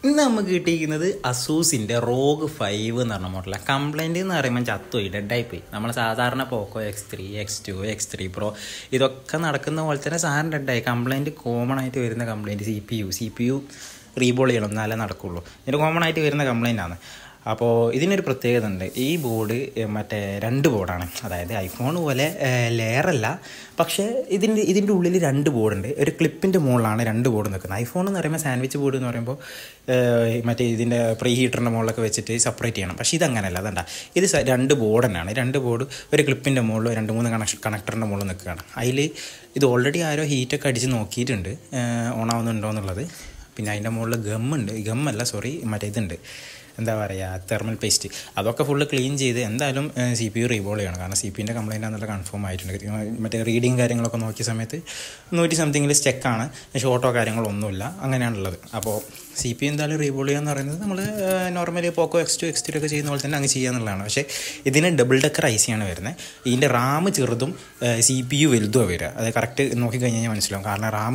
ഇന്ന് നമുക്ക് കിട്ടിയിരിക്കുന്നത് അസൂസിൻ്റെ റോഗ് ഫൈവ് എന്ന് പറഞ്ഞ മോഡലാണ് കംപ്ലൈൻറ്റ് എന്ന് പറയുമ്പോൾ ചത്തുപോയി ഡെഡായി പോയി നമ്മൾ സാധാരണ Poco X three X two X three Pro ഇതൊക്കെ നടക്കുന്ന പോലെ തന്നെ സാധനം ഡെഡായി കംപ്ലൈൻറ്റ് കോമൺ ആയിട്ട് വരുന്ന complaint C P U C P U reball ചെയ്യണം എന്നാലേ നടക്കുള്ളൂ ഇത് കോമൺ ആയിട്ട് വരുന്ന കംപ്ലൈൻ്റ് ആണ് അപ്പോൾ ഇതിനൊരു പ്രത്യേകത ഉണ്ട് ഈ ബോർഡ് മറ്റേ രണ്ട് ബോർഡാണ് അതായത് ഐഫോൺ പോലെ ലെയറല്ല പക്ഷേ ഇതിൻ്റെ ഇതിൻ്റെ ഉള്ളിൽ രണ്ട് ബോർഡുണ്ട് ഒരു ക്ലിപ്പിൻ്റെ മുകളിലാണ് രണ്ട് ബോർഡ് നിൽക്കുന്നത് ഐഫോൺ എന്ന് പറയുമ്പോൾ സാൻഡ്വിച്ച് ബോർഡ് എന്ന് പറയുമ്പോൾ ഏഹ്, മറ്റേ ഇതിൻ്റെ പ്രീ ഹീറ്ററിൻ്റെ മുകളിലൊക്കെ വെച്ചിട്ട് സെപ്പറേറ്റ് ചെയ്യണം പക്ഷേ ഇതങ്ങനെയല്ല അതണ്ട ഇത് സ- രണ്ട് ബോർഡ് തന്നെയാണ് രണ്ട് ബോർഡ് ഒരു ക്ലിപ്പിൻ്റെ മുകളിൽ രണ്ട് മൂന്ന് കണക്ഷൻ കണക്ടറിൻ്റെ മുകളിൽ നിൽക്കുകയാണ് അതിൽ ഇത് ഓൾറെഡി ആരോ ഹീറ്റൊക്കെ അടിച്ച് നോക്കിയിട്ടുണ്ട് ഓണാവുന്നുണ്ടോ എന്നുള്ളത് പിന്നെ അതിൻ്റെ മുകളിൽ ഗമ്മുണ്ട് ഗമ്മല്ല സോറി മറ്റേ ഇതുണ്ട് എന്താ പറയുക തെർമൽ പേസ്റ്റ് അതൊക്കെ ഫുള്ള് ക്ലീൻ ചെയ്ത് എന്തായാലും സി പി യു റീബോൾ ചെയ്യണം കാരണം സി പിൻ്റെ കംപ്ലൈൻ്റ് ആണെന്നുള്ള കൺഫേം ആയിട്ടുണ്ട് മറ്റേ റീഡിങ് കാര്യങ്ങളൊക്കെ നോക്കിയ സമയത്ത് നൂറ്റി സംതിങ്ങിൽ സ്റ്റെക്കാണ് ഷോർട്ടോ കാര്യങ്ങളോ ഒന്നുമില്ല അങ്ങനെയാണുള്ളത് അപ്പോൾ സി പി എന്തായാലും റീബോൾ ചെയ്യുക എന്ന് പറയുന്നത് നമ്മൾ normally Poco X two X three ഒക്കെ ചെയ്യുന്ന പോലെ തന്നെ അങ്ങ് ചെയ്യുക എന്നുള്ളതാണ് പക്ഷേ ഇതിന് ഡബിൾ ഡെക്കർ ഐ സി ആണ് വരുന്നത് ഇതിൻ്റെ റാം ചെറുതും സി പി യു വലുതുമാണ് വരിക അത് കറക്റ്റ് നോക്കിക്കഴിഞ്ഞ് കഴിഞ്ഞാൽ മനസ്സിലാവും കാരണം റാം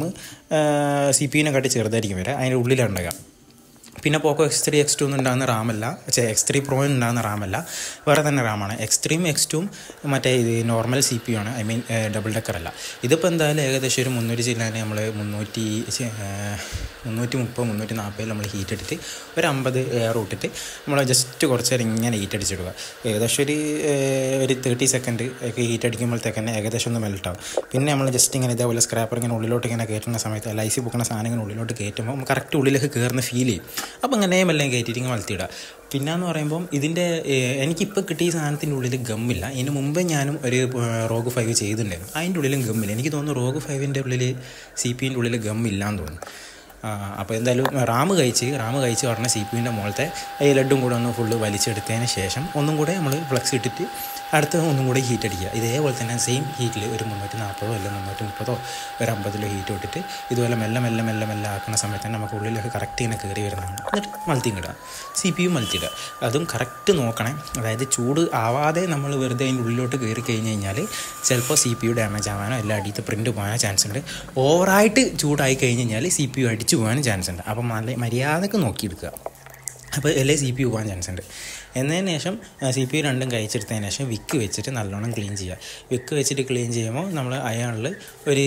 സി പി യുനെക്കാട്ടി ചെറുതായിരിക്കും വരിക അതിൻ്റെ ഉള്ളിലാണ് ഉണ്ടാകുക പിന്നെ Poco X three X two ഉണ്ടാകുന്ന റാമല്ല എക്സ് ത്രീ പ്രോ ഉണ്ടാകുന്ന റാമല്ല വേറെ തന്നെ റാമാണ് എക്സ് ത്രീയും എക്സ് ടുവും മറ്റേ ഇത് നോർമൽ സി പി യു ആണ് ഐ മീൻ ഡബിൾ ഡെക്കർ അല്ല ഇതിപ്പോൾ എന്തായാലും ഏകദേശം ഒരു മുന്നൂറ് ജില്ലാൻ നമ്മൾ മുന്നൂറ്റി ഛെ, ഏഹ്, മുന്നൂറ്റി മുപ്പത് മുന്നൂറ്റി നാൽപ്പതിൽ നമ്മൾ ഹീറ്റ് എടുത്തിട്ട് ഒരു അമ്പത് എയർ ഇട്ടിട്ട് നമ്മൾ ജസ്റ്റ് കുറച്ച് നേരം ഇങ്ങനെ ഹീറ്റ് അടിച്ചിടുക ഏകദേശം ഒരു ഏഹ്, ഒരു തേർട്ടി സെക്കൻഡ് ഒക്കെ ഹീറ്റ് അടിക്കുമ്പോഴത്തേക്ക് തന്നെ ഏകദേശം ഒന്ന് മെൽറ്റ് ആവും പിന്നെ നമ്മൾ ജസ്റ്റ് ഇങ്ങനെ ഇതേപോലെ സ്ക്രാപ്പർ ഇങ്ങനെ ഉള്ളിലോട്ട് ഇങ്ങനെ കയറ്റുന്ന സമയത്ത് ലൈസി പൊക്കുന്ന സാധനം ഇങ്ങനെ ഉള്ളിലോട്ട് കയറ്റുമ്പോൾ നമുക്ക് കറക്റ്റ് ഉള്ളിലേക്ക് കയറുന്ന ഫീൽ ചെയ്യും അപ്പോൾ അങ്ങനെ മെല്ലെ കയറ്റിയിട്ട് ഇങ്ങനെ വളർത്തിയിടുക പിന്നെ എന്ന് പറയുമ്പം ഇതിൻ്റെ ഏഹ്, എനിക്കിപ്പോൾ കിട്ടിയ ഈ സാധനത്തിൻ്റെ ഉള്ളിൽ ഗമ്മില്ല ഇതിന് മുമ്പ് ഞാനും ഒരു ഏഹ്, റോഗ് ഫൈവ് ചെയ്തിട്ടുണ്ടായിരുന്നു അതിൻ്റെ ഉള്ളിലും ഗമ്മില്ല എനിക്ക് തോന്നുന്നു റോഗ് ഫൈവിൻ്റെ ഉള്ളിൽ സി പിൻ്റെ ഉള്ളിൽ ഗമ്മില്ലാന്ന് തോന്നുന്നു ആ, അപ്പോൾ എന്തായാലും റാം കഴിച്ച് റാം കഴിച്ച് പറഞ്ഞ സി പിൻ്റെ മുകളത്തെ ഈ ലഡും കൂടെ ഒന്ന് ഫുള്ള് വലിച്ചെടുത്തതിന് ശേഷം ഒന്നും കൂടെ നമ്മൾ ഫ്ലക്സ് ഇട്ടിട്ട് അടുത്ത ഒന്നും കൂടെ ഹീറ്റ് അടിക്കുക ഇതേപോലെ തന്നെ സെയിം ഹീറ്റിൽ ഒരു മുന്നൂറ്റി നാൽപ്പതോ അല്ലെങ്കിൽ മുന്നൂറ്റി മുപ്പതോ ഒരു അമ്പതിലോ ഹീറ്റ് ഇട്ടിട്ട് ഇതുപോലെ മെല്ലെ മെല്ലെ മെല്ലെ മെല്ലെ ആക്കുന്ന സമയത്ത് തന്നെ നമുക്ക് ഉള്ളിലൊക്കെ കറക്റ്റ് ഇങ്ങനെ കയറി വരുന്നതാണ് എന്നിട്ട് മൾത്തിയും ഇടുക സി പി യു മൾത്തിയിടുക അതും കറക്റ്റ് നോക്കണേ അതായത് ചൂട് ആവാതെ നമ്മൾ വെറുതെ അതിൻ്റെ ഉള്ളിലോട്ട് കയറി കഴിഞ്ഞ് കഴിഞ്ഞാൽ ചിലപ്പോൾ സി പി യു ഡാമേജ് ആവാനോ അല്ല അടിയത്തെ പ്രിൻറ്റ് പോകാനോ ചാൻസ് ഉണ്ട് ഓവറായിട്ട് ചൂടായി കഴിഞ്ഞ് കഴിഞ്ഞാൽ സി പി യു അടിച്ചു പോകാനും ചാൻസ് ഉണ്ട് അപ്പം നല്ല മര്യാദക്ക് നോക്കിയെടുക്കുക അപ്പോൾ അല്ലേ സി പി യു പോകാൻ ചാൻസ് ഉണ്ട് എന്നതിന് ശേഷം സി പി യു രണ്ടും കഴിച്ചെടുത്തതിന് ശേഷം വിക്ക് വെച്ചിട്ട് നല്ലോണം ക്ലീൻ ചെയ്യുക വിക്ക് വെച്ചിട്ട് ക്ലീൻ ചെയ്യുമ്പോൾ നമ്മൾ അയാളിൽ ഒരു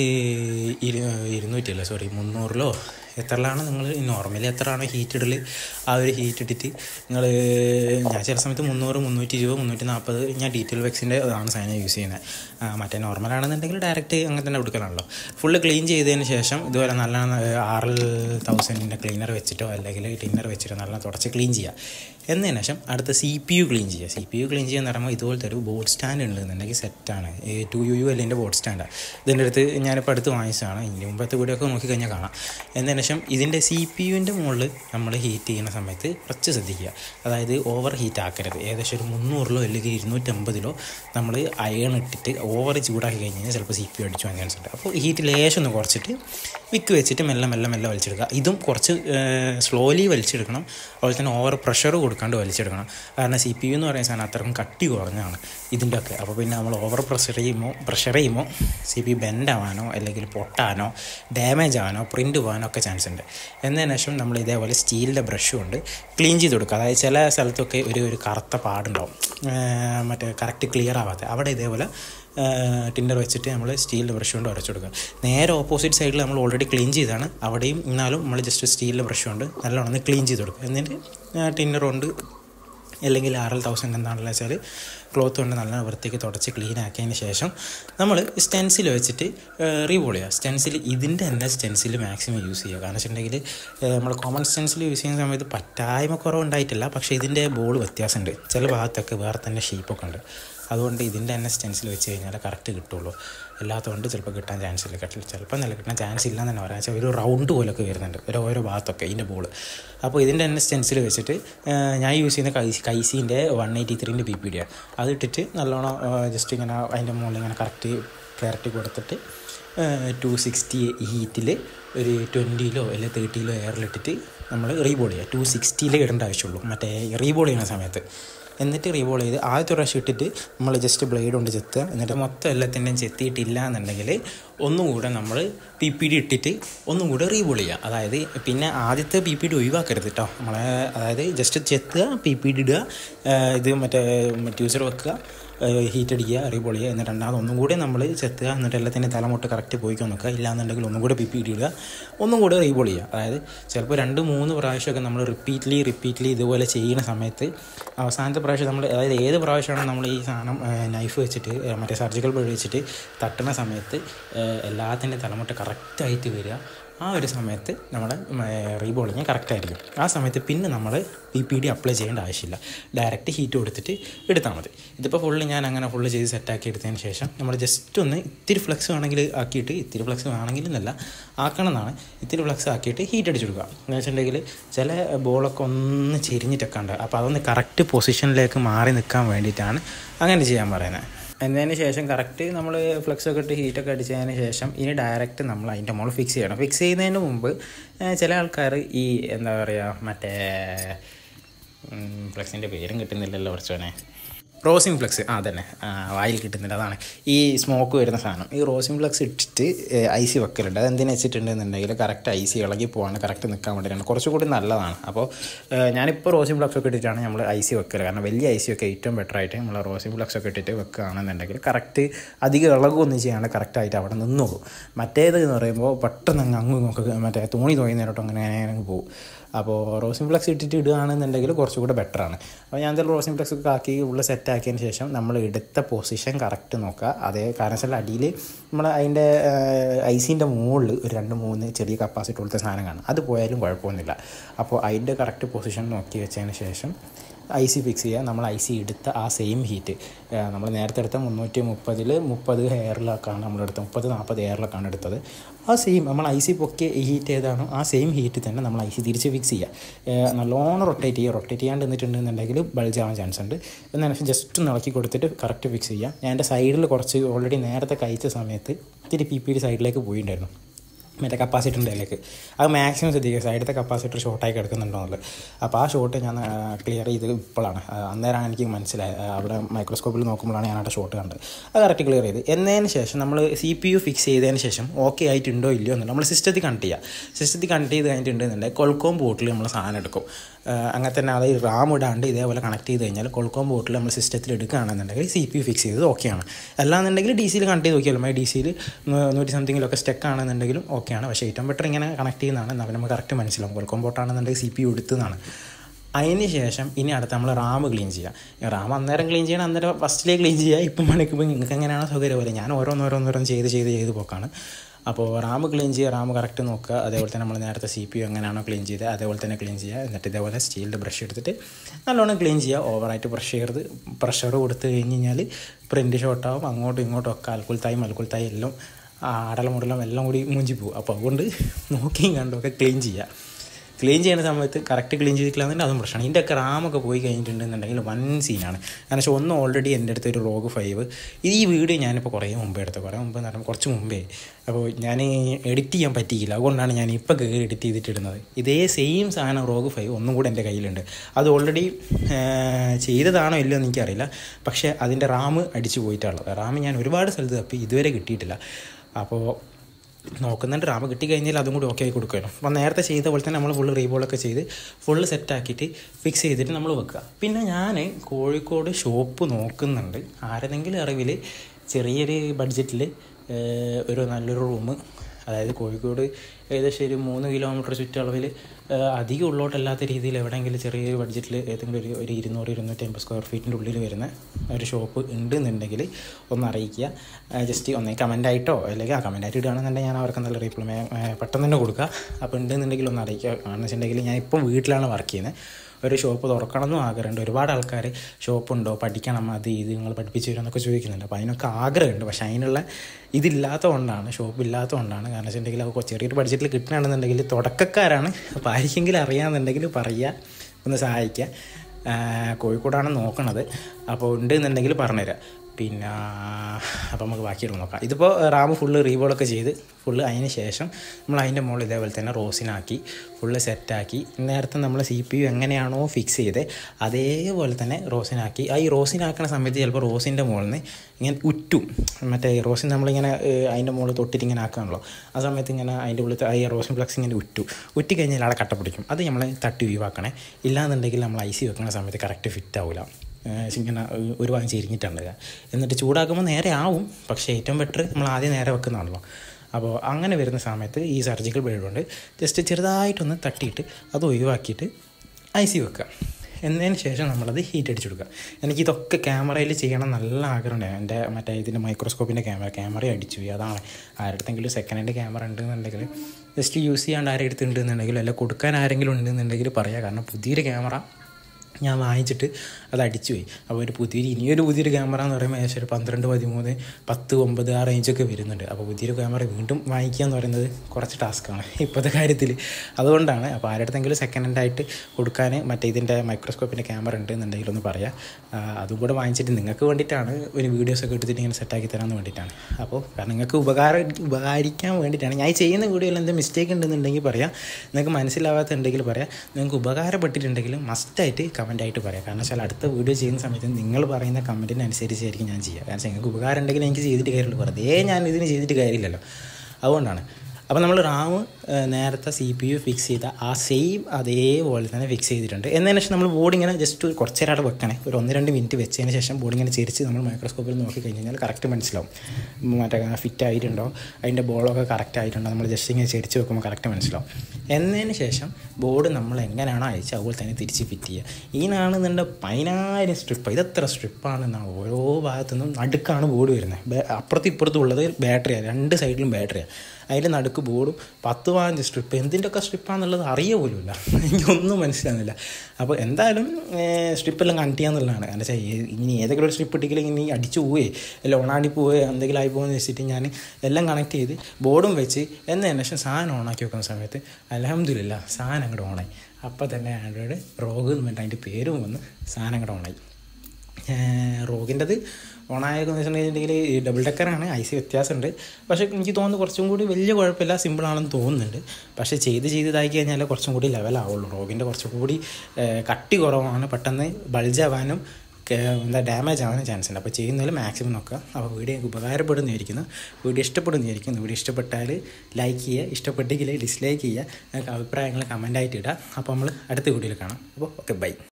ഇരു ഇരുന്നൂറ്റിയല്ല സോറി മുന്നൂറിലോ എത്രയിലാണ് നിങ്ങൾ നോർമലി എത്രയാണോ ഹീറ്റ് ഇടൽ ആ ഒരു ഹീറ്റ് ഇട്ടിട്ട് നിങ്ങൾ ഞാൻ ചില സമയത്ത് മുന്നൂറ് മുന്നൂറ്റി ഇരുപത് മുന്നൂറ്റി നാൽപ്പത് ഞാൻ ഡീറ്റെയിൽ വെക്സിൻ്റെ ആണ് സാധനം യൂസ് ചെയ്യുന്നത് ആ, മറ്റേ നോർമൽ ആണെന്നുണ്ടെങ്കിൽ ഡയറക്റ്റ് അങ്ങനെ തന്നെ എടുക്കലാണല്ലോ ഫുള്ള് ക്ലീൻ ചെയ്തതിന് ശേഷം ഇതുപോലെ നല്ല ആറ് തൗസൻഡിൻ്റെ ക്ലീനർ വെച്ചിട്ടോ അല്ലെങ്കിൽ ടിന്നർ വെച്ചിട്ടോ നല്ല തുടച്ച് ക്ലീൻ ചെയ്യുക എന്നതിന് ശേഷം അടുത്ത സി പി യു ക്ലീൻ ചെയ്യുക സി പി യു ക്ലീൻ ചെയ്യുക എന്ന് പറയുമ്പോൾ ഇതുപോലത്തെ ഒരു ബോർഡ് സ്റ്റാൻഡ് ഉണ്ടെന്നുണ്ടെങ്കിൽ സെറ്റാണ് ഈ ടു യു യു അല്ല എൻ്റെ ബോർഡ് സ്റ്റാൻഡാണ് ഇതിൻ്റെ അടുത്ത് ഞാനിപ്പോൾ അടുത്ത് വാങ്ങിച്ചതാണ് ഇതിൻ്റെ മുമ്പത്തെ വീഡിയോ ഒക്കെ നോക്കിക്കഴിഞ്ഞാൽ കാണാം എന്നതിന് ശേഷം ഇതിൻ്റെ സി പി യുവിൻ്റെ മുകളിൽ നമ്മൾ ഹീറ്റ് ചെയ്യുന്ന സമയത്ത് കുറച്ച് ശ്രദ്ധിക്കുക അതായത് ഓവർ ഹീറ്റ് ആക്കരുത് ഏകദേശം ഒരു മുന്നൂറിലോ അല്ലെങ്കിൽ ഇരുന്നൂറ്റമ്പതിലോ നമ്മൾ അയൺ ഇട്ടിട്ട് ഓവർ ചൂടാക്കി കഴിഞ്ഞ് കഴിഞ്ഞാൽ ചിലപ്പോൾ സി പി യു അടിച്ചു പോകാൻ ചാൻസ് ഉണ്ട് അപ്പോൾ ഹീറ്റ് ലേശം ഒന്ന് കുറച്ചിട്ട് വിക്ക് വെച്ചിട്ട് മെല്ലെ മെല്ലെ മെല്ലെ വലിച്ചെടുക്കുക ഇതും കുറച്ച് സ്ലോലി വലിച്ചെടുക്കണം അതുപോലെ തന്നെ ഓവർ പ്രഷർ കൊടുക്കാണ്ട് വലിച്ചെടുക്കണം കാരണം സി പി യു എന്ന് പറയുന്ന സാധനം അത്രക്കും കട്ടി കുറഞ്ഞാണ് ഇതിൻ്റെ ഒക്കെ അപ്പോൾ പിന്നെ നമ്മൾ ഓവർ പ്രഷർ ചെയ്യുമ്പോൾ പ്രഷർ ചെയ്യുമ്പോൾ സി പി ബെൻഡ് ആവാനോ അല്ലെങ്കിൽ പൊട്ടാനോ ഡാമേജ് ആവാനോ പ്രിൻ്റ് പോകാനോ ഒക്കെ ചാൻസ് ഉണ്ട് എന്നതിന് ശേഷം നമ്മൾ ഇതേപോലെ സ്റ്റീലിൻ്റെ ബ്രഷ് കൊണ്ട് ക്ലീൻ ചെയ്ത് കൊടുക്കുക അതായത് ചില സ്ഥലത്തൊക്കെ ഒരു ഒരു കറുത്ത പാടുണ്ടാവും ഏർ മറ്റേ കറക്റ്റ് ക്ലിയർ ആവാത്ത അവിടെ ഇതേപോലെ ടിൻഡർ വെച്ചിട്ട് നമ്മൾ സ്റ്റീലിൻ്റെ ബ്രഷ് കൊണ്ട് ഉരച്ചു കൊടുക്കുക നേരെ ഓപ്പോസിറ്റ് സൈഡിൽ നമ്മൾ ഓൾറെഡി ക്ലീൻ ചെയ്താണ് അവിടെയും എന്നാലും നമ്മൾ ജസ്റ്റ് സ്റ്റീലിൻ്റെ ബ്രഷ് കൊണ്ട് നല്ലോണം ഒന്ന് ക്ലീൻ ചെയ്ത് കൊടുക്കുക എന്നിട്ട് ടിന്നർ കൊണ്ട് അല്ലെങ്കിൽ ആർ എൽ തൗസൻഡ് എന്താണെന്ന് വെച്ചാൽ ക്ലോത്ത് കൊണ്ട് നല്ല വൃത്തിക്ക് തുടച്ച് ക്ലീൻ ആക്കിയതിന് ശേഷം നമ്മൾ സ്റ്റെൻസിൽ വെച്ചിട്ട് റീവോൾ ചെയ്യുക സ്റ്റെൻസിൽ ഇതിൻ്റെ തന്നെ സ്റ്റെൻസിൽ മാക്സിമം യൂസ് ചെയ്യുക കാരണം വെച്ചിട്ടുണ്ടെങ്കിൽ നമ്മൾ കോമൺ സ്റ്റെൻസിൽ യൂസ് ചെയ്യുന്ന സമയത്ത് പറ്റായ്മ കുറവുണ്ടായിട്ടില്ല പക്ഷേ ഇതിൻ്റെ ബോൾ വ്യത്യാസമുണ്ട് ചില ഭാഗത്തൊക്കെ വേറെ തന്നെ ഷേപ്പൊക്കെ ഉണ്ട് അതുകൊണ്ട് ഇതിൻ്റെ തന്നെ സ്റ്റെൻസിൽ വെച്ച് കഴിഞ്ഞാൽ കറക്റ്റ് കിട്ടുള്ളൂ അല്ലാത്തതുകൊണ്ട് ചിലപ്പോൾ കിട്ടാൻ ചാൻസ് ഇല്ല കിട്ടില്ല ചിലപ്പോൾ നല്ല കിട്ടാൻ ചാൻസ് ഇല്ല എന്ന് തന്നെ പറയാം വെച്ചാൽ ഒരു റൗണ്ട് പോലൊക്കെ വരുന്നുണ്ട് ഒരു ഓരോ ഭാഗത്തൊക്കെ ഇതിൻ്റെ ബോൾ അപ്പോൾ ഇതിൻ്റെ തന്നെ സ്റ്റെൻസിൽ വെച്ചിട്ട് ആ, ഞാൻ യൂസ് ചെയ്യുന്ന കൈസി കൈസീൻ്റെ വൺ എയ്റ്റി ത്രീൻ്റെ ബി പി ഡിയാണ് അത് ഇട്ടിട്ട് നല്ലോണം ജസ്റ്റ് ഇങ്ങനെ അതിൻ്റെ മുകളിൽ ഇങ്ങനെ കറക്റ്റ് ക്ലാരിറ്റി കൊടുത്തിട്ട് ടു സിക്സ്റ്റി ഹീറ്റിൽ ഒരു ട്വൻറ്റിയിലോ അല്ലെങ്കിൽ തേർട്ടിയിലോ എയറിലിട്ടിട്ട് നമ്മൾ റീബോൾ ചെയ്യുക ടു സിക്സ്റ്റിയിൽ ഇടേണ്ട ആവശ്യമുള്ളൂ മറ്റേ റീബോൾ ചെയ്യുന്ന സമയത്ത് എന്നിട്ട് റീബോൾ ചെയ്ത് ആദ്യത്തെ പ്രാവശ്യം ഇട്ടിട്ട് നമ്മൾ ജസ്റ്റ് ബ്ലേഡ് കൊണ്ട് ചെത്തുക എന്നിട്ട് മൊത്തം എല്ലാത്തിൻ്റെയും ചെത്തിയിട്ടില്ല എന്നുണ്ടെങ്കിൽ ഒന്നും കൂടെ നമ്മൾ പി പി ഡി ഇട്ടിട്ട് ഒന്നും കൂടെ റീബോൾ ചെയ്യുക അതായത് പിന്നെ ആദ്യത്തെ പി പി ഡി ഒഴിവാക്കരുത് കേട്ടോ നമ്മളെ അതായത് ജസ്റ്റ് ചെത്തുക പി പി ഡി ഇടുക ഏഹ് ഇത് മറ്റേ ട്യൂസർ വെക്കുക ഹീറ്റ് അടിക്കുക റീബോൾ ചെയ്യുക എന്നിട്ട് രണ്ടാമത് ഒന്നും കൂടെ നമ്മൾ ചെത്തുക എന്നിട്ട് എല്ലാത്തിൻ്റെ തലമുട്ട് കറക്റ്റ് പോയിക്കാൻ നോക്കുക ഇല്ലാന്നുണ്ടെങ്കിൽ ഒന്നും കൂടെ പി പി ഡി ഇടുക ഒന്നും കൂടെ റീബോൾ ചെയ്യുക അതായത് ചിലപ്പോൾ രണ്ട് മൂന്ന് പ്രാവശ്യമൊക്കെ നമ്മൾ റിപ്പീറ്റ്ലി റിപ്പീറ്റ്ലി ഇതുപോലെ ചെയ്യുന്ന സമയത്ത് അവസാനത്തെ പ്രാവശ്യം നമ്മൾ അതായത് ഏത് പ്രാവശ്യമാണ് നമ്മൾ ഈ സാധനം നൈഫ് വെച്ചിട്ട് ഏഹ് മറ്റേ സർജിക്കൽ ബ്ലേഡ് വെച്ചിട്ട് തട്ടുന്ന സമയത്ത് ഏഹ് എല്ലാത്തിൻ്റെ തലമുട്ട് കറക്റ്റായിട്ട് വരിക ആ ഒരു സമയത്ത് നമ്മുടെ റീബോളിങ് കറക്റ്റ് ആയിരിക്കും ആ സമയത്ത് പിന്നെ നമ്മൾ പി പി ഡി അപ്ലൈ ചെയ്യേണ്ട ആവശ്യമില്ല ഡയറക്റ്റ് ഹീറ്റ് കൊടുത്തിട്ട് എടുത്താൽ മതി ഇതിപ്പോൾ ഫുള്ള് ഞാൻ അങ്ങനെ ഫുള്ള് ചെയ്ത് സെറ്റാക്കി എടുത്തതിന് ശേഷം നമ്മൾ ജസ്റ്റ് ഒന്ന് ഇത്തിരി ഫ്ലെക്സ് വേണമെങ്കിൽ ആക്കിയിട്ട് ഇത്തിരി ഫ്ലെക്സ് വേണമെങ്കിൽ എന്നല്ല ആക്കണം എന്നാണ് ഇത്തിരി ഫ്ലെക്സ് ആക്കിയിട്ട് ഹീറ്റ് അടിച്ചു കൊടുക്കുക എന്ന് വെച്ചിട്ടുണ്ടെങ്കിൽ ചില ബോളൊക്കെ ഒന്ന് ചെരിഞ്ഞിട്ടൊക്കെ ഉണ്ട് അപ്പോൾ അതൊന്ന് കറക്റ്റ് പൊസിഷനിലേക്ക് മാറി നിൽക്കാൻ വേണ്ടിയിട്ടാണ് അങ്ങനെ ചെയ്യാൻ പറയുന്നത് എന്നതിന് ശേഷം കറക്റ്റ് നമ്മൾ ഫ്ലെക്സ് ഒക്കെ ഇട്ട് ഹീറ്റൊക്കെ അടിച്ചതിന് ശേഷം ഇനി ഡയറക്റ്റ് നമ്മൾ അതിൻ്റെ മുകളിൽ ഫിക്സ് ചെയ്യണം ഫിക്സ് ചെയ്യുന്നതിന് മുമ്പ് ഏഹ് ചില ആൾക്കാർ ഈ എന്താ പറയുക മറ്റേ ഫ്ലെക്സിൻ്റെ പേരും കിട്ടുന്നില്ലല്ലോ കുറച്ചോനെ റോസിംഗ് ഫ്ലെക്സ് ആ തന്നെ ആ, വായിൽ കിട്ടുന്നില്ല അതാണ് ഈ സ്മോക്ക് വരുന്ന സാധനം ഈ റോസിംഗ് ഫ്ലെക്സ് ഇട്ടിട്ട് ഐ സി വെക്കലുണ്ട് അതെന്തിനു വെച്ചിട്ടുണ്ടെന്നുണ്ടെങ്കിൽ കറക്റ്റ് ഐ സി ഇളകി പോകാണ് കറക്റ്റ് നിൽക്കാൻ വേണ്ടിയിട്ടാണ് കുറച്ചുകൂടി നല്ലതാണ് അപ്പോൾ ഏഹ്, ഞാനിപ്പോൾ റോസിംഗ് ഫ്ലെക്സ് ഒക്കെ ഇട്ടിട്ടാണ് നമ്മൾ ഐ സി വെക്കൽ കാരണം വലിയ ഐ സി ഒക്കെ ഏറ്റവും ബെറ്റർ ആയിട്ട് നമ്മൾ റോസിംഗ് ഫ്ലെക്സ് ഒക്കെ ഇട്ടിട്ട് വെക്കുകയാണെന്നുണ്ടെങ്കിൽ കറക്റ്റ് അധികം ഇളകൊന്നും ചെയ്യാണ്ട് കറക്റ്റായിട്ട് അവിടെ നിന്നോളൂ മറ്റേത് എന്ന് പറയുമ്പോൾ പെട്ടെന്ന് അങ്ങ് അങ്ങും ഇങ്ങൊക്കെ മറ്റേ തുണി തോന്നുന്നേരോട്ടോ അങ്ങനെ അങ്ങനെ അങ്ങ് പോകും അപ്പോൾ റോസിംഗ് ഫ്ലെക്സ് ഇട്ടിട്ട് ഇടുകയാണെന്നുണ്ടെങ്കിൽ കുറച്ചുകൂടെ ബെറ്ററാണ് അപ്പോൾ ഞാൻ എന്തായാലും റോസിംഗ് ഫ്ലെക്സ് ഒക്കെ ആക്കി ഉള്ള സെറ്റ് ആക്കിയതിന് ശേഷം നമ്മൾ എടുത്ത പൊസിഷൻ കറക്റ്റ് നോക്കുക അതേ കാരണം വെച്ചാൽ അടിയിൽ നമ്മൾ അതിൻ്റെ ഐസിൻ്റെ മുകളിൽ ഒരു രണ്ട് മൂന്ന് ചെറിയ കപ്പാസിറ്റി ഉള്ളത്തെ സാധനം കാണും അത് പോയാലും കുഴപ്പമൊന്നുമില്ല അപ്പോൾ അതിൻ്റെ കറക്റ്റ് പൊസിഷൻ നോക്കി വെച്ചതിന് ശേഷം ഐ സി ഫിക്സ് ചെയ്യുക നമ്മൾ ഐ സി എടുത്ത ആ സെയിം ഹീറ്റ് നമ്മൾ നേരത്തെ എടുത്ത മുന്നൂറ്റി മുപ്പതിൽ മുപ്പത് ഹെയറിലൊക്കെയാണ് നമ്മൾ എടുത്തത് മുപ്പത് നാൽപ്പത് ഹെയറിലൊക്കെയാണ് എടുത്തത് ആ സെയിം നമ്മൾ ഐ സി പൊക്കിയ ഹീറ്റ് ഏതാണോ ആ സെയിം ഹീറ്റ് തന്നെ നമ്മൾ ഐ സി തിരിച്ച് ഫിക്സ് ചെയ്യുക ഏഹ് നല്ലോണം റൊട്ടേറ്റ് ചെയ്യുക റൊട്ടേറ്റ് ചെയ്യാണ്ട് നിന്നിട്ടുണ്ടെന്നുണ്ടെങ്കിൽ ബൾജ് ആവാൻ ചാൻസ് ഉണ്ട് എന്നതിന് ജസ്റ്റ് ഒന്ന് ഇളക്കി കൊടുത്തിട്ട് കറക്റ്റ് ഫിക്സ് ചെയ്യുക ഞാൻ എൻ്റെ സൈഡിൽ കുറച്ച് ഓൾറെഡി നേരത്തെ കഴിച്ച സമയത്ത് ഇത്തിരി പി പി ഡി സൈഡിലേക്ക് പോയിട്ടുണ്ടായിരുന്നു മറ്റേ കപ്പാസിറ്ററിൻ്റെ അതിലേക്ക് അത് മാക്സിമം ശ്രദ്ധിക്കുക സൈഡത്തെ കപ്പാസിറ്റർ ഷോർട്ടായി കിടക്കുന്നുണ്ടോ എന്നുള്ളത് അപ്പോൾ ആ ഷോട്ട് ഞാൻ ക്ലിയർ ചെയ്ത് ഇപ്പോഴാണ് ആ, അന്നേരമാണ് എനിക്ക് മനസ്സിലായത് ആ, അവിടെ മൈക്രോസ്കോപ്പിൽ നോക്കുമ്പോഴാണ് ഞാൻ അവിടെ ഷോട്ട് കണ്ടത് അത് കറക്റ്റ് ക്ലിയർ ചെയ്ത് എന്നതിന് ശേഷം നമ്മൾ സി പി യു ഫിക്സ് ചെയ്തതിന് ശേഷം ഓക്കെ ആയിട്ടുണ്ടോ ഇല്ലയോ എന്നുള്ളത് നമ്മൾ സിസ്റ്റത്തിൽ കണക്ട് ചെയ്യുക സിസ്റ്റത്തിൽ കണക്ട് ചെയ്ത് കഴിഞ്ഞിട്ടുണ്ടെന്നുണ്ടെങ്കിൽ കൊൾക്കോം ബോട്ടിൽ നമ്മൾ സാധനം എടുക്കും ആ, അങ്ങനെ തന്നെ അത് റാം ഇടാണ്ട് ഇതേപോലെ കണക്ട് ചെയ്ത് കഴിഞ്ഞാൽ കൊൾക്കോം ബോട്ടിൽ നമ്മൾ സിസ്റ്റത്തിൽ എടുക്കുകയാണെന്നുണ്ടെങ്കിൽ സി പി യു ഫിക്സ് ചെയ്തത് ഓക്കെയാണ് അല്ലാന്നുണ്ടെങ്കിൽ ഡി സിയിൽ കണക്ട് ചെയ്ത് നോക്കിയാലും ഡി സിയിൽ നൂറ്റി സംതിങ്ങിലൊക്കെ സ്റ്റക്ക് ആണെന്നുണ്ടെങ്കിലും ഓക്കെയാണ് പക്ഷേ ഏറ്റവും ബെറ്റർ ഇങ്ങനെ കണക്ട് ചെയ്യുന്നതാണ് എന്നാൽ നമുക്ക് കറക്റ്റ് മനസ്സിലാവും കൊൽക്കോം ബോട്ടാണെന്നുണ്ടെങ്കിൽ സി പി യു എടുത്തതാണ് അതിന് ശേഷം ഇനി അടുത്ത് നമ്മൾ റാം ക്ലീൻ ചെയ്യുക റാം അന്നേരം ക്ലീൻ ചെയ്യണം അന്നേരം ഫസ്റ്റിലേ ക്ലീൻ ചെയ്യുക ഇപ്പം മണിക്കുമ്പോൾ നിങ്ങൾക്ക് എങ്ങനെയാണോ സൗകര്യം പോലെ ഞാൻ ഓരോന്നോരോന്നോരോന്ന് ചെയ്ത് ചെയ്ത് ചെയ്ത് പോക്കാണ് അപ്പോൾ റാം ക്ലീൻ ചെയ്യുക റാം കറക്റ്റ് നോക്കുക അതേപോലെ തന്നെ നമ്മൾ നേരത്തെ സി പി യു എങ്ങനെയാണോ ക്ലീൻ ചെയ്തത് അതേപോലെ തന്നെ ക്ലീൻ ചെയ്യുക എന്നിട്ട് ഇതേപോലെ സ്റ്റീലിൻ്റെ ബ്രഷ് എടുത്തിട്ട് നല്ലോണം ക്ലീൻ ചെയ്യുക ഓവറായിട്ട് ബ്രഷ് ചെയ്യരുത് പ്രഷർ കൊടുത്ത് കഴിഞ്ഞ് കഴിഞ്ഞാൽ പ്രിൻറ്റ് ഷോട്ടാവും അങ്ങോട്ടും ഇങ്ങോട്ടും ഒക്കെ അൽക്കുൽത്തായി മൽക്കുൽത്തായി എല്ലാം ആടലും മുടലും എല്ലാം കൂടി മൂഞ്ചി പോകും അപ്പോൾ അതുകൊണ്ട് നോക്കിയും കണ്ടുമൊക്കെ ക്ലീൻ ചെയ്യുക ക്ലീൻ ചെയ്യുന്ന സമയത്ത് കറക്റ്റ് ക്ലീൻ ചെയ്തിട്ടില്ലാന്നുണ്ടെങ്കിൽ അതും പ്രശ്നമാണ് ഇതിൻ്റെ ഒക്കെ റാമൊക്കെ പോയി കഴിഞ്ഞിട്ടുണ്ടെന്നുണ്ടെങ്കിൽ വൻ സീനാണ് കാരണം വെച്ചാൽ ഒന്ന് ഓൾറെഡി എൻ്റെ അടുത്ത് ഒരു റോഗ് ഫൈവ് ഈ വീഡിയോ ഞാനിപ്പോൾ കുറേ മുമ്പേ എടുത്തത് കുറേ മുമ്പ് എന്ന് പറയുമ്പോൾ കുറച്ച് മുമ്പേ അപ്പോൾ ഞാൻ എഡിറ്റ് ചെയ്യാൻ പറ്റിയില്ല അതുകൊണ്ടാണ് ഞാൻ ഇപ്പോൾ കയറി എഡിറ്റ് ചെയ്തിട്ടിടുന്നത് ഇതേ സെയിം സാധനം റോഗ് ഫൈവ് ഒന്നും കൂടെ എൻ്റെ കയ്യിലുണ്ട് അത് ഓൾറെഡി ചെയ്തതാണോ ഇല്ലയോ എന്ന് എനിക്കറിയില്ല പക്ഷേ അതിൻ്റെ റാം അടിച്ചു പോയിട്ടുള്ളത് റാം ഞാൻ ഒരുപാട് സ്ഥലത്ത് തപ്പി ഇതുവരെ കിട്ടിയിട്ടില്ല അപ്പോൾ നോക്കുന്നുണ്ട് റാമ കിട്ടിക്കഴിഞ്ഞാൽ അതും കൂടി ഓക്കെ ആയി കൊടുക്കണം അപ്പോൾ നേരത്തെ ചെയ്ത പോലെ തന്നെ നമ്മൾ ഫുള്ള് റീബോളൊക്കെ ചെയ്ത് ഫുള്ള് സെറ്റാക്കിയിട്ട് ഫിക്സ് ചെയ്തിട്ട് നമ്മൾ വെക്കുക പിന്നെ ഞാൻ കോഴിക്കോട് ഷോപ്പ് നോക്കുന്നുണ്ട് ആരെതെങ്കിലും അറിവിൽ ചെറിയൊരു ബഡ്ജറ്റിൽ ഒരു നല്ലൊരു റൂം അതായത് കോഴിക്കോട് ഏകദേശം ഒരു മൂന്ന് കിലോമീറ്റർ ചുറ്റളവിൽ അധികം ഉള്ളോട്ടല്ലാത്ത രീതിയിൽ എവിടെയെങ്കിലും ചെറിയൊരു ബഡ്ജറ്റിൽ ഏതെങ്കിലും ഒരു ഒരു ഇരുന്നൂറ് ഇരുന്നൂറ്റി അമ്പത് സ്ക്വയർ ഫീറ്റിൻ്റെ ഉള്ളിൽ വരുന്ന ഒരു ഷോപ്പ് ഉണ്ട് എന്നുണ്ടെങ്കിൽ ഒന്ന് അറിയിക്കുക ജസ്റ്റ് ഒന്നേ കമൻ്റായിട്ടോ അല്ലെങ്കിൽ ആ കമൻ്റായിട്ട് ഇടുകയാണെന്നുണ്ടെങ്കിൽ ഞാൻ അവർക്ക് നല്ല റീപ്ലൈ പെട്ടെന്ന് തന്നെ കൊടുക്കുക അപ്പോൾ ഉണ്ടെന്നുണ്ടെങ്കിൽ ഒന്ന് അറിയിക്കുക കാരണം വെച്ചിട്ടുണ്ടെങ്കിൽ ഞാൻ ഇപ്പം വീട്ടിലാണ് വർക്ക് ചെയ്യുന്നത് ഒരു ഷോപ്പ് തുറക്കണമെന്നും ആഗ്രഹമുണ്ട് ഒരുപാട് ആൾക്കാർ ഷോപ്പുണ്ടോ പഠിക്കണം അത് ഇത് നിങ്ങൾ പഠിപ്പിച്ചു തരുമെന്നൊക്കെ ചോദിക്കുന്നുണ്ട് അപ്പോൾ അതിനൊക്കെ ആഗ്രഹമുണ്ട് പക്ഷേ അതിനുള്ള ഇതില്ലാത്തതുകൊണ്ടാണ് ഷോപ്പ് ഇല്ലാത്തതുകൊണ്ടാണ് കാരണം വെച്ചിട്ടുണ്ടെങ്കിൽ അത് ചെറിയൊരു ബഡ്ജറ്റിൽ കിട്ടുകയാണെന്നുണ്ടെങ്കിൽ തുടക്കക്കാരാണ് അപ്പോൾ ആർക്കെങ്കിലും അറിയാമെന്നുണ്ടെങ്കിൽ പറയുക ഒന്ന് സഹായിക്കുക കോഴിക്കോടാണ് നോക്കണത് അപ്പോൾ ഉണ്ട് എന്നുണ്ടെങ്കിൽ പറഞ്ഞുതരാം പിന്നെ അപ്പോൾ നമുക്ക് ബാക്കിയുള്ള നോക്കാം ഇതിപ്പോൾ റാം ഫുള്ള് റീബോളൊക്കെ ചെയ്ത് ഫുള്ള് അതിന് ശേഷം നമ്മൾ അതിൻ്റെ മുകളിൽ ഇതേപോലെ തന്നെ റോസിനാക്കി ഫുള്ള് സെറ്റാക്കി നേരത്തെ നമ്മൾ സി പി യു എങ്ങനെയാണോ ഫിക്സ് ചെയ്ത് അതേപോലെ തന്നെ റോസിനാക്കി ആ ഈ റോസിനാക്കണ സമയത്ത് ചിലപ്പോൾ റോസിൻ്റെ മുകളിൽ നിന്ന് ഇങ്ങനെ ഉറ്റും മറ്റേ ഈ റോസിൻ നമ്മളിങ്ങനെ ഏഹ്, അതിൻ്റെ മുകളിൽ തൊട്ടിട്ട് ഇങ്ങനെ ആക്കുകയാണല്ലോ ആ സമയത്ത് ഇങ്ങനെ അതിൻ്റെ ഉള്ളിൽ ആ ഈ റോസിൻ ഫ്ലക്സ് ഇങ്ങനെ ഉറ്റു ഉറ്റി കഴിഞ്ഞാൽ ആളെ കട്ട പിടിക്കും അത് നമ്മൾ തട്ടി ഒഴിവാക്കണേ ഇല്ലാന്നുണ്ടെങ്കിൽ നമ്മൾ ഐ സി വെക്കുന്ന സമയത്ത് കറക്റ്റ് ഫിറ്റ് ആവില്ല ഏഹ് ഇങ്ങനെ ഒരു- ഒരു ഭാഗം ചെരിഞ്ഞിട്ടുണ്ട് എന്നിട്ട് ചൂടാക്കുമ്പോൾ നേരെ ആവും പക്ഷേ ഏറ്റവും ബെറ്റർ നമ്മൾ ആദ്യം നേരെ വെക്കുന്നതാണല്ലോ അപ്പോൾ അങ്ങനെ വരുന്ന സമയത്ത് ഈ സർജിക്കൽ ബ്ലേഡ് കൊണ്ട് ജസ്റ്റ് ചെറുതായിട്ടൊന്ന് തട്ടിയിട്ട് അത് ഒഴിവാക്കിയിട്ട് ഐ സി വെക്കുക എന്നതിന് ശേഷം നമ്മളത് ഹീറ്റ് അടിച്ചു കൊടുക്കുക എനിക്ക് ഇതൊക്കെ ക്യാമറയിൽ ചെയ്യണം നല്ല ആഗ്രഹമുണ്ട് എൻ്റെ മറ്റേ ഇതിൻ്റെ മൈക്രോസ്കോപ്പിൻ്റെ ക്യാമറ ക്യാമറ അടിച്ചു പോയി അതാണ് ആരുടെങ്കിലും സെക്കൻഡ് ഹാൻഡ് ക്യാമറ ഉണ്ടെന്നുണ്ടെങ്കിൽ ജസ്റ്റ് യൂസ് ചെയ്യാണ്ട് ആരുടെ അടുത്ത് ഉണ്ടെന്നുണ്ടെങ്കിൽ അല്ല കൊടുക്കാൻ ആരെങ്കിലും ഉണ്ടെന്നുണ്ടെങ്കിൽ പറയാം കാരണം പുതിയൊരു ക്യാമറ ഞാൻ വാങ്ങിച്ചിട്ട് അത് അടിച്ചു പോയി അപ്പോൾ ഒരു പുതിയൊരു ഇനിയൊരു പുതിയൊരു ക്യാമറ എന്ന് പറയുമ്പോൾ ഏകദേശം ഒരു പന്ത്രണ്ട് പതിമൂന്ന് പത്ത് ഒമ്പത് ആ റേഞ്ചൊക്കെ വരുന്നുണ്ട് അപ്പോൾ പുതിയൊരു ക്യാമറ വീണ്ടും വാങ്ങിക്കുക എന്ന് പറയുന്നത് കുറച്ച് ടാസ്ക്കാണ് ഇപ്പോഴത്തെ കാര്യത്തിൽ അതുകൊണ്ടാണ് അപ്പോൾ ആരുടെങ്കിലും സെക്കൻഡ് ഹാൻഡ് ആയിട്ട് കൊടുക്കാൻ മറ്റേ ഇതിൻ്റെ മൈക്രോസ്കോപ്പിൻ്റെ ക്യാമറ ഉണ്ട് എന്നുണ്ടെങ്കിൽ ഒന്ന് പറയാം ആ, അതും കൂടെ വാങ്ങിച്ചിട്ട് നിങ്ങൾക്ക് വേണ്ടിയിട്ടാണ് ഒരു വീഡിയോസൊക്കെ എടുത്തിട്ട് ഇങ്ങനെ സെറ്റാക്കി തരാമെന്ന് വേണ്ടിയിട്ടാണ് അപ്പോൾ കാരണം നിങ്ങൾക്ക് ഉപകാരം ഉപകാരിക്കാൻ വേണ്ടിയിട്ടാണ് ഞാൻ ഈ ചെയ്യുന്ന വീഡിയോയിൽ എന്തെങ്കിലും മിസ്റ്റേക്ക് ഉണ്ടെന്നുണ്ടെങ്കിൽ പറയാം നിങ്ങൾക്ക് മനസ്സിലാവാത്തുണ്ടെങ്കിൽ പറയാം നിങ്ങൾക്ക് ഉപകാരപ്പെട്ടിട്ടുണ്ടെങ്കിൽ മസ്റ്റായിട്ട് കമൻറ്റായിട്ട് പറയാം കാരണം വെച്ചാൽ അടുത്ത വീഡിയോ ചെയ്യുന്ന സമയത്ത് നിങ്ങൾ പറയുന്ന കമൻറ്റിനനുസരിച്ചായിരിക്കും ഞാൻ ചെയ്യുക കാരണം വെച്ചാൽ നിങ്ങൾക്ക് ഉപകാരം ഉണ്ടെങ്കിൽ എനിക്ക് ചെയ്തിട്ട് കാര്യമുള്ളൂ വെറുതെ ഞാൻ ഇതിന് ചെയ്തിട്ട് കാര്യമില്ലല്ലോ അതുകൊണ്ടാണ് അപ്പോൾ നമ്മൾ റാം നേരത്തെ സി പി യു ഫിക്സ് ചെയ്ത ആ സെയിം അതേപോലെ തന്നെ ഫിക്സ് ചെയ്തിട്ടുണ്ട് എന്നതിന് ശേഷം നമ്മൾ ബോർഡ് ഇങ്ങനെ ജസ്റ്റ് ഒരു കുറച്ച് നേരം അവിടെ വെക്കണേ ഒരു ഒന്ന് രണ്ട് മിനിറ്റ് വെച്ചതിന് ശേഷം ബോർഡ് ഇങ്ങനെ ചിരിച്ച് നമ്മൾ മൈക്രോസ്കോപ്പിൽ നോക്കി കഴിഞ്ഞ് കഴിഞ്ഞാൽ കറക്റ്റ് മനസ്സിലാവും മറ്റേ ഫിറ്റ് ആയിട്ടുണ്ടോ അതിൻ്റെ ബോളൊക്കെ കറക്റ്റ് ആയിട്ടുണ്ടോ നമ്മൾ ജസ്റ്റ് ഇങ്ങനെ ചിരിച്ച് വെക്കുമ്പോൾ കറക്റ്റ് മനസ്സിലാവും എന്നതിന് ശേഷം ബോർഡ് നമ്മൾ എങ്ങനെയാണോ അയച്ചത് അതുപോലെ തന്നെ തിരിച്ച് ഫിറ്റ് ചെയ്യുക ഇതിനാണെന്നുണ്ട് പതിനായിരം സ്ട്രിപ്പ് ഇതെത്ര സ്ട്രിപ്പാണെന്നാണ് ഓരോ ഭാഗത്തുനിന്നും നടുക്കാണ് ബോർഡ് വരുന്നത് അപ്പുറത്തും ഇപ്പുറത്തും ഉള്ളത് ബാറ്ററിയാണ് രണ്ട് സൈഡിലും ബാറ്ററിയാണ് അതിൻ്റെ നടുക്ക് ബോർഡും പത്ത് പതിനഞ്ച് സ്ട്രിപ്പ് എന്തിൻ്റെയൊക്കെ സ്ട്രിപ്പാണെന്നുള്ളത് അറിയ പോലുമില്ല എനിക്കൊന്നും മനസ്സിലാകുന്നില്ല അപ്പോൾ എന്തായാലും സ്ട്രിപ്പെല്ലാം കണക്ട് ചെയ്യാന്നുള്ളതാണ് കാരണം വെച്ചാൽ ഏ- ഇനി ഏതെങ്കിലും ഒരു സ്ട്രിപ്പ് ഇട്ടെങ്കിൽ ഇനി അടിച്ചു പോവേ അല്ല ഓണാടി പോവേ എന്തെങ്കിലും ആയി പോകുമെന്ന് വെച്ചിട്ട് ഞാൻ എല്ലാം കണക്ട് ചെയ്ത് ബോർഡും വെച്ച് എന്നതിന് ശേഷം സാധനം ഓണാക്കി വെക്കുന്ന സമയത്ത് അലഹമില്ല സാധനം അങ്ങോട്ട് ഓണായി അപ്പോൾ തന്നെ ആൻഡ്രോയിഡ് റോഗ് എന്ന് പറഞ്ഞിട്ട് അതിൻ്റെ പേരും വന്ന് സാധനം അങ്ങോട്ട് ഓണായി റോഗിൻ്റെത് ഓണായെന്ന് വെച്ചിട്ടുണ്ടെങ്കിൽ ഡബിൾ ഡെക്കറാണ് ഐ സി വ്യത്യാസമുണ്ട് പക്ഷേ എനിക്ക് തോന്നുന്നു കുറച്ചും കൂടി വലിയ കുഴപ്പമില്ല സിമ്പിളാണെന്ന് തോന്നുന്നുണ്ട് പക്ഷേ ചെയ്ത് ചെയ്ത് ഇതാക്കി കഴിഞ്ഞാൽ കുറച്ചും കൂടി ലെവലാവുള്ളൂ റോഗിൻ്റെ കുറച്ചും കൂടി ഏഹ്, കട്ടി കുറവാണ് പെട്ടെന്ന് ബൾജാവാനും എന്താ ഡാമേജ് ആവാനും ചാൻസ് ഉണ്ട് അപ്പോൾ ചെയ്യുന്നതിൽ മാക്സിമം നോക്കുക അപ്പോൾ വീഡിയോ എനിക്ക് ഉപകാരപ്പെടുന്നതായിരിക്കുന്നു വീഡിയോ ഇഷ്ടപ്പെടുന്നതായിരിക്കുന്നു വീഡിയോ ഇഷ്ടപ്പെട്ടാൽ ലൈക്ക് ചെയ്യുക ഇഷ്ടപ്പെട്ടെങ്കിൽ ഡിസ്ലൈക്ക് ചെയ്യുക നിങ്ങൾക്ക് അഭിപ്രായങ്ങൾ കമൻ്റായിട്ട് ഇടുക അപ്പോൾ നമ്മൾ അടുത്ത വീഡിയോയിൽ കാണാം അപ്പോൾ ഓക്കെ ബൈ